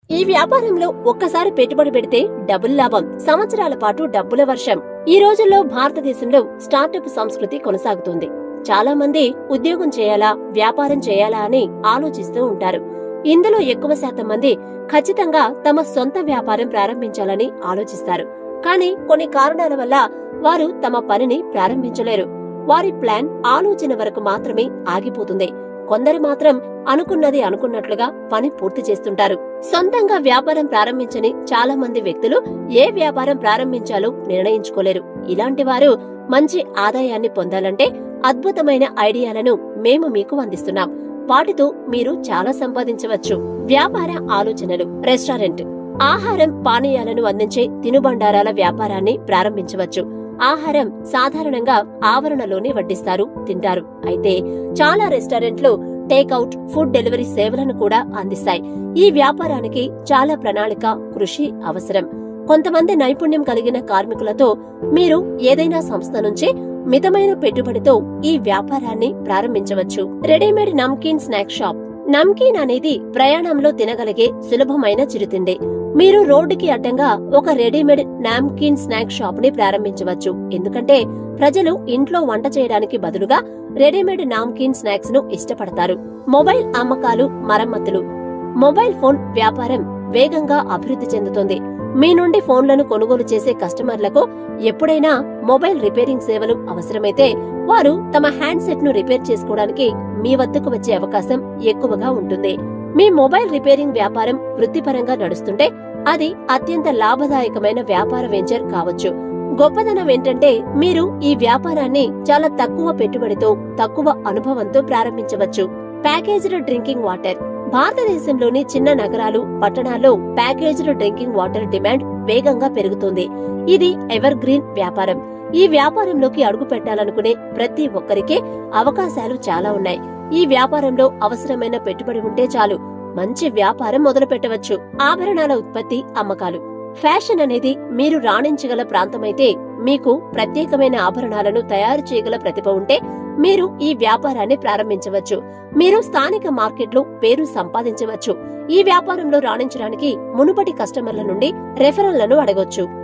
ఈ వ్యాపారంలో ఒక్కసారి పెట్టుబడి పెడితే డబుల్ లాభం సంవత్సరాల పాటు డబ్బుల వర్షం ఈ రోజుల్లో భారతదేశంలో స్టార్టప్ సంస్కృతి కొనసాగుతుంది చాలా మంది ఉద్యోగం చేయాలా వ్యాపారం చేయాలా అని ఆలోచిస్తూ ఉంటారు ఇందులో ఎక్కువ శాతం మంది ఖచ్చితంగా తమ సొంత వ్యాపారం ప్రారంభించాలని ఆలోచిస్తారు కానీ కొన్ని కారణాల వల్ల వారు తమ పనిని ప్రారంభించలేరు వారి ప్లాన్ ఆలోచన వరకు మాత్రమే ఆగిపోతుంది కొందరు మాత్రం అనుకున్నది అనుకున్నట్లుగా పని పూర్తి చేస్తుంటారు సొంతంగా వ్యాపారం ప్రారంభించని చాలా మంది వ్యక్తులు ఏ వ్యాపారం ప్రారంభించాలో నిర్ణయించుకోలేరు ఇలాంటి వారు మంచి ఆదాయాన్ని పొందాలంటే అద్భుతమైన ఐడియాలను మేము మీకు అందిస్తున్నాం వాటితో మీరు చాలా సంపాదించవచ్చు వ్యాపార ఆలోచనలు రెస్టారెంట్ ఆహారం పానీయాలను అందించే తినుబండారాల వ్యాపారాన్ని ప్రారంభించవచ్చు ఆహారం సాధారణంగా ఆవరణలోనే వడ్డిస్తారు తింటారు అయితే చాలా రెస్టారెంట్లు టేక్అవుట్ ఫుడ్ డెలివరీ సేవలను కూడా అందిస్తాయి ఈ వ్యాపారానికి చాలా ప్రణాళిక కృషి అవసరం కొంతమంది నైపుణ్యం కలిగిన కార్మికులతో మీరు ఏదైనా సంస్థ నుంచి మితమైన పెట్టుబడితో ఈ వ్యాపారాన్ని ప్రారంభించవచ్చు readymade namkeen snack shop namkeen అనేది ప్రయాణంలో తినగలిగే సులభమైన చిరుతిండి మీరు రోడ్డుకి అడ్డంగా ఒక రెడీమేడ్ నామ్కిన్ స్నాక్ షాప్ ని ప్రారంభించవచ్చు ఎందుకంటే ప్రజలు ఇంట్లో వంట చేయడానికి బదులుగా రెడీమేడ్ నామ్కిన్ స్నాక్స్ ను ఇష్టపడతారు మొబైల్ అమ్మకాలు మరమ్మతులు మొబైల్ ఫోన్ వ్యాపారం వేగంగా అభివృద్ధి చెందుతుంది మీ నుండి ఫోన్లను కొనుగోలు చేసే కస్టమర్లకు ఎప్పుడైనా మొబైల్ రిపేరింగ్ సేవలు అవసరమైతే వారు తమ హ్యాండ్సెట్ ను రిపేర్ చేసుకోవడానికి మీ వద్దకు వచ్చే అవకాశం ఎక్కువగా ఉంటుంది మీ మొబైల్ రిపేరింగ్ వ్యాపారం వృత్తిపరంగా నడుస్తుంటే అది అత్యంత లాభదాయకమైన వ్యాపార వెంచర్ కావచ్చు గొప్పదనం ఏంటంటే మీరు ఈ వ్యాపారాన్ని చాలా తక్కువ పెట్టుబడితో తక్కువ అనుభవంతో ప్రారంభించవచ్చు ప్యాకేజ్డ్ డ్రింకింగ్ వాటర్ భారతదేశంలోని చిన్న నగరాలు పట్టణాల్లో ప్యాకేజ్డ్ డ్రింకింగ్ వాటర్ డిమాండ్ వేగంగా పెరుగుతుంది ఇది ఎవర్ గ్రీన్ వ్యాపారం ఈ వ్యాపారంలోకి అడుగు పెట్టాలనుకునే ప్రతి ఒక్కరికి అవకాశాలు చాలా ఉన్నాయి ఈ వ్యాపారంలో అవసరమైన పెట్టుబడి ఉంటే చాలు మంచి వ్యాపారం మొదలు పెట్టవచ్చు ఆభరణాల ఉత్పత్తి అమ్మకాలు ఫ్యాషన్ అనేది మీరు రాణించగల ప్రాంతమైతే మీకు ప్రత్యేకమైన ఆభరణాలను తయారు చేయగల ప్రతిభ ఉంటే మీరు ఈ వ్యాపారాన్ని ప్రారంభించవచ్చు మీరు స్థానిక మార్కెట్లో పేరు సంపాదించవచ్చు ఈ వ్యాపారంలో రాణించడానికి మునుపటి కస్టమర్ల నుండి రెఫరల్లను అడగొచ్చు